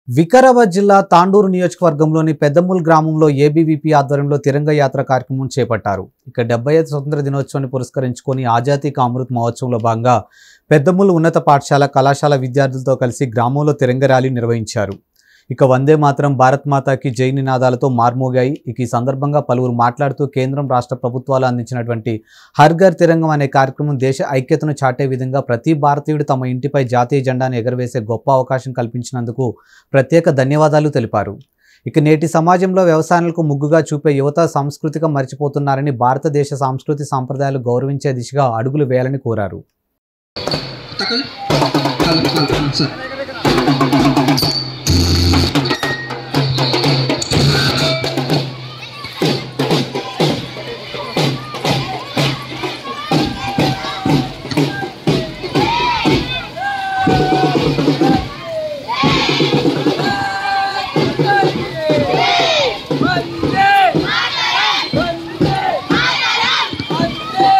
వికారాబాద్ జిల్లా తాండూరు నియోజకవర్గంలోని పెద్దమూల్ గ్రామంలో ఏబీవీపీ ఆధ్వర్యంలో తిరంగ యాత్ర కార్యక్రమం చేపట్టారు ఇక డెబ్బై ఐదు స్వతంత్ర దినోత్సవాన్ని పురస్కరించుకొని ఆజాదీ కా అమృత్ మహోత్సవంలో భాగంగా పెద్దమూల్ ఉన్నత పాఠశాల కళాశాల విద్యార్థులతో కలిసి గ్రామంలో తిరంగ ర్యాలీ నిర్వహించారు ఇక వందే మాత్రం భారత్ మాతాకి జై నినాదాలతో మార్మోగాయి ఇక ఈ సందర్భంగా పలువురు మాట్లాడుతూ కేంద్రం రాష్ట్ర ప్రభుత్వాలు అందించినటువంటి హర్ ఘర్ తిరంగం అనే కార్యక్రమం దేశ ఐక్యతను చాటే విధంగా ప్రతి భారతీయుడు తమ ఇంటిపై జాతీయ జెండాను ఎగరవేసే గొప్ప అవకాశం కల్పించినందుకు ప్రత్యేక ధన్యవాదాలు తెలిపారు ఇక నేటి సమాజంలో వ్యవసాయాలకు ముగ్గుగా చూపే యువత సాంస్కృతిక మర్చిపోతున్నారని భారతదేశ సంస్కృతి సాంప్రదాయాలు గౌరవించే దిశగా అడుగులు వేయాలని కోరారు tackle. Tackle, tackle, sir. వందే వందే వందే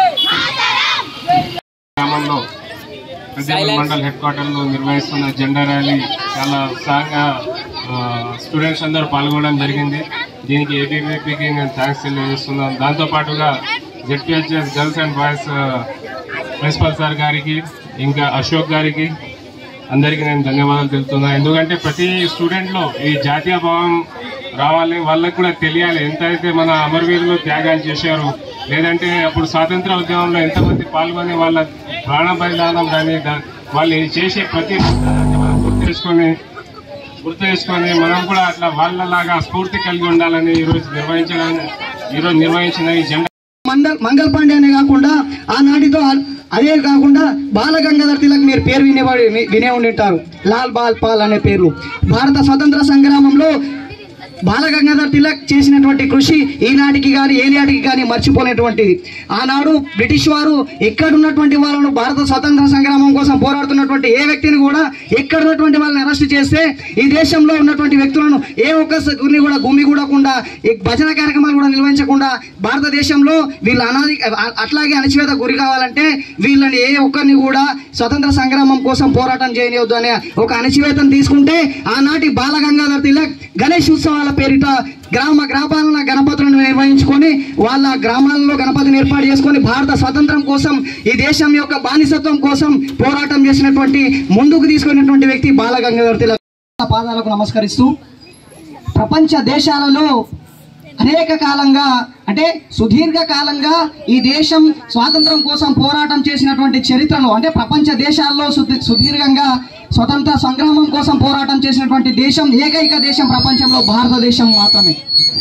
గ్రామంలో పెద్దపల్లి మండల్ హెడ్ క్వార్టర్లో నిర్వహిస్తున్న జెండా ర్యాలీ చాలా ఉత్సాహంగా ఆ, స్టూడెంట్స్ అందరూ పాల్గొనడం జరిగింది దీనికి ఏబీవీపీకి నేను థ్యాంక్స్ తెలియజేస్తున్నాను దాంతోపాటుగా జెడ్పిహెచ్ఎస్ గర్ల్స్ అండ్ బాయ్స్ ఆ, ప్రిన్సిపల్ సార్ గారికి ఇంకా అశోక్ గారికి అందరికీ నేను ధన్యవాదాలు తెలుపుతున్నాను ఎందుకంటే ప్రతి స్టూడెంట్లో ఈ జాతీయ భావం రావాలి వాళ్ళకి కూడా తెలియాలి ఎంతైతే మన అమరవీరులు త్యాగాలు చేశారు లేదంటే అప్పుడు స్వాతంత్ర ఉద్యమంలో ఎంతమంది పాల్గొని వాళ్ళ ప్రాణ బలిదానం కానీ దా- వాళ్ళు చేసే ప్రతి పద్ధతిని మనం గుర్తు చేసుకొని గుర్తు చేసుకొని మనం కూడా అట్లా వాళ్ళలాగా స్ఫూర్తి కలిగి ఉండాలని ఈరోజు నిర్వహించడానికి ఈరోజు నిర్వహించిన ఈ జెండా మండల్ మంగళ పాండే అనే కాకుండా ఆనాటితో ఆ- అదే కాకుండా బాల గంగాధర్ తిలక్ మీరు పేరు వినేవాడు వి- వినే ఉండింటారు లాల్ బాల్ పాల్ అనే పేర్లు భారత స్వతంత్ర సంగ్రామంలో బాల గంగాధర్ తిలక్ చేసినటువంటి కృషి ఈనాటికి కానీ ఏనాటికి కానీ మర్చిపోలేటువంటిది ఆనాడు బ్రిటిష్ వారు ఎక్కడున్నటువంటి వాళ్ళను భారత స్వతంత్ర సంగ్రామం కోసం పోరాడుతున్నటువంటి ఏ వ్యక్తిని కూడా ఎక్కడ ఉన్నటువంటి వాళ్ళని అరెస్ట్ చేస్తే ఈ దేశంలో ఉన్నటువంటి వ్యక్తులను ఏ ఒక్కరిని కూడా గుమి కూడకుండా ఈ భజన కార్యక్రమాలు కూడా నిర్వహించకుండా భారతదేశంలో వీళ్ళ అనాది అ- అట్లాగే అణచివేత గురి కావాలంటే వీళ్ళని ఏ ఒక్కరిని కూడా స్వతంత్ర సంగ్రామం కోసం పోరాటం చేయనివద్దు అనే ఒక అణచివేతను తీసుకుంటే ఆనాటి బాల గంగాధర్ తిలక్ గణేష్ ఉత్సవాల పేరిట గ్రామ గ్రామాల గణపతులను నిర్వహించుకొని వాళ్ళ గ్రామాలలో గణపతిని ఏర్పాటు చేసుకొని భారత స్వాతంత్రం కోసం ఈ దేశం యొక్క బానిసత్వం కోసం పోరాటం చేసినటువంటి ముందుకు తీసుకున్నటువంటి వ్యక్తి బాల గంగాధర్ తిలక్ పాదాలకు నమస్కరిస్తూ ప్రపంచ దేశాలలో అనేక కాలంగా అంటే సుదీర్ఘ కాలంగా ఈ దేశం స్వాతంత్రం కోసం పోరాటం చేసినటువంటి చరిత్రలో అంటే ప్రపంచ దేశాల్లో సుదీ- సుదీర్ఘంగా స్వతంత్ర సంగ్రామం కోసం పోరాటం చేసినటువంటి దేశం ఏకైక దేశం ప్రపంచంలో భారతదేశం మాత్రమే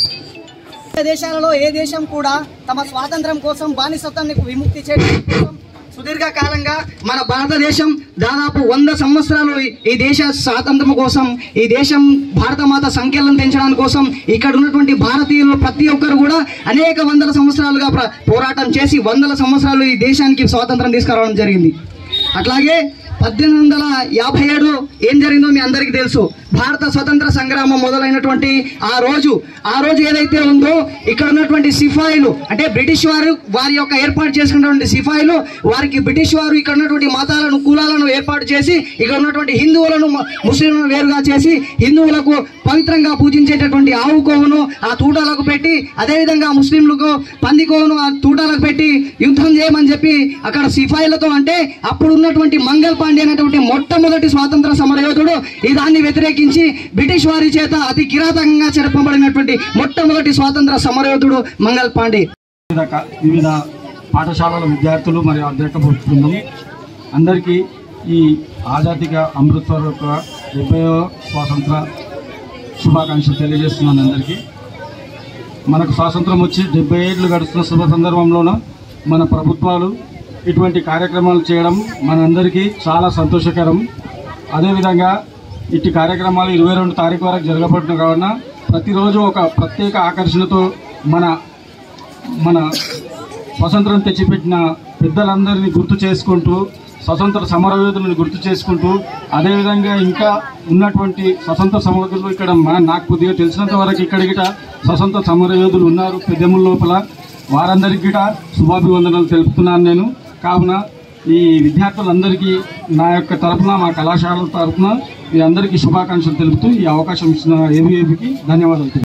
దేశాలలో ఏ దేశం కూడా తమ స్వాతంత్రం కోసం బానిసత్వాన్ని విముక్తి చేయడం కోసం సుదీర్ఘ కాలంగా మన భారతదేశం దాదాపు వంద సంవత్సరాలు ఈ- ఈ దేశ స్వాతంత్రం కోసం ఈ దేశం భారతమాత సంఖ్యలను పెంచడానికి కోసం ఇక్కడ ఉన్నటువంటి భారతీయులు ప్రతి ఒక్కరు కూడా అనేక వందల సంవత్సరాలుగా ప్ర- పోరాటం చేసి వందల సంవత్సరాలు ఈ దేశానికి స్వాతంత్రం తీసుకురావడం జరిగింది అట్లాగే పద్దెనిమిది వందల యాభై ఏడు ఏం జరిగిందో మీ అందరికీ తెలుసు భారత స్వతంత్ర సంగ్రామం మొదలైనటువంటి ఆ రోజు ఆ రోజు ఏదైతే ఉందో ఇక్కడ ఉన్నటువంటి సిపాయిలు అంటే బ్రిటిష్ వారు వారి యొక్క ఏర్పాటు చేసుకున్నటువంటి సిపాయిలు వారికి బ్రిటిష్ వారు ఇక్కడ ఉన్నటువంటి మతాలను కులాలను ఏర్పాటు చేసి ఇక్కడ ఉన్నటువంటి హిందువులను మ- ముస్లింలను వేరుగా చేసి హిందువులకు పవిత్రంగా పూజించేటటువంటి ఆవు కోవును ఆ తూటాలకు పెట్టి అదేవిధంగా ముస్లింలకు పంది కోవును ఆ తూటాలకు పెట్టి యుద్ధం చేయమని చెప్పి అక్కడ సిపాయిలతో అంటే అప్పుడు ఉన్నటువంటి మంగళ పాండే అనేటువంటి మొట్టమొదటి స్వాతంత్ర సమరయోధుడు ఈ దాన్ని వ్యతిరేకించి బ్రిటిష్ వారి చేత అతి కిరాతకంగా చెరపబడినటువంటి మొట్టమొదటి స్వాతంత్ర సమరయోధుడు మంగళ పాండే వివిధ క- వివిధ పాఠశాలల విద్యార్థులు మరియు అధ్యక్ష బృందం అందరికీ ఈ ఆజాదీక అమృత్సర్ యొక్క డెబ్బైవ స్వాతంత్ర శుభాకాంక్షలు తెలియజేస్తున్నాను అందరికీ మనకు స్వాతంత్రం వచ్చి డెబ్బై ఏళ్ళు గడుస్తున్న శుభ సందర్భంలోన మన ప్రభుత్వాలు ఇటువంటి కార్యక్రమాలు చేయడం మనందరికీ చాలా సంతోషకరం అదేవిధంగా ఇట్టి కార్యక్రమాలు ఇరవై రెండు తారీఖు వరకు జరగబడుతున్న కావున ప్రతిరోజు ఒక ప్రత్యేక ఆకర్షణతో మన మన స్వతంత్రం తెచ్చిపెట్టిన పెద్దలందరినీ గుర్తు చేసుకుంటూ స్వతంత్ర సమరయోధులను గుర్తు చేసుకుంటూ అదేవిధంగా ఇంకా ఉన్నటువంటి స్వతంత్ర సమరయోధులు ఇక్కడ మన నాకు కొద్దిగా తెలిసినంత వరకు ఇక్కడ గిట స్వతంత్ర సమరయోధులు ఉన్నారు పెద్దెముల లోపల వారందరికీ గిట శుభాభివందనలు తెలుపుతున్నాను నేను కావున ఈ విద్యార్థులందరికీ నా యొక్క తరపున మా కళాశాల తరపున మీ అందరికీ శుభాకాంక్షలు తెలుపుతూ ఈ అవకాశం ఇచ్చిన ఏబీఏబీకి ధన్యవాదాలు తెలుపుతున్నాను.